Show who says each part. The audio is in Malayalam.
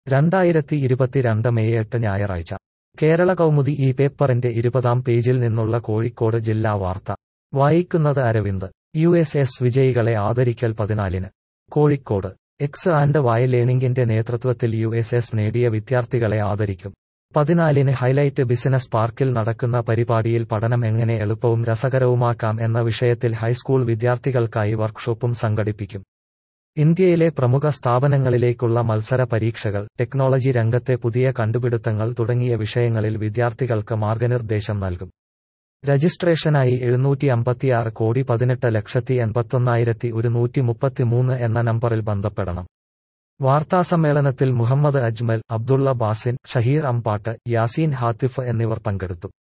Speaker 1: രണ്ടായിരത്തി ഇരുപത്തിരണ്ട് മെയ് എട്ട് ഞായറാഴ്ച കേരള കൗമുദി ഈ പേപ്പറിന്റെ ഇരുപതാം പേജിൽ നിന്നുള്ള കോഴിക്കോട് ജില്ലാ വാർത്ത വായിക്കുന്നത് അരവിന്ദ് യു എസ് എസ് വിജയികളെ ആദരിക്കൽ പതിനാലിന് കോഴിക്കോട് എക്സ് ആൻഡ് വൈ ലേണിംഗിന്റെ നേതൃത്വത്തിൽ യു എസ് എസ് നേടിയ വിദ്യാർത്ഥികളെ ആദരിക്കും പതിനാലിന് ഹൈലൈറ്റ് ബിസിനസ് പാർക്കിൽ നടക്കുന്ന പരിപാടിയിൽ പഠനം എങ്ങനെ എളുപ്പവും രസകരവുമാക്കാം എന്ന വിഷയത്തിൽ ഹൈസ്കൂൾ വിദ്യാർത്ഥികൾക്കായി വർക്ക്ഷോപ്പും സംഘടിപ്പിക്കും ഇന്ത്യയിലെ പ്രമുഖ സ്ഥാപനങ്ങളിലേക്കുള്ള മത്സര പരീക്ഷകൾ ടെക്നോളജി രംഗത്തെ പുതിയ കണ്ടുപിടുത്തങ്ങൾ തുടങ്ങിയ വിഷയങ്ങളിൽ വിദ്യാർത്ഥികൾക്ക് മാർഗനിർദ്ദേശം നൽകും രജിസ്ട്രേഷനായി എഴുന്നൂറ്റി അമ്പത്തിയാറ് കോടി പതിനെട്ട് ലക്ഷത്തി എൺപത്തൊന്നായിരത്തി ഒരുന്നൂറ്റി മുപ്പത്തിമൂന്ന് എന്ന നമ്പറിൽ ബന്ധപ്പെടണം വാർത്താസമ്മേളനത്തിൽ മുഹമ്മദ് അജ്മൽ അബ്ദുള്ള ബാസിൻ ഷഹീർ അമ്പാട്ട് യാസീൻ ഹാത്തിഫ് എന്നിവർ പങ്കെടുത്തു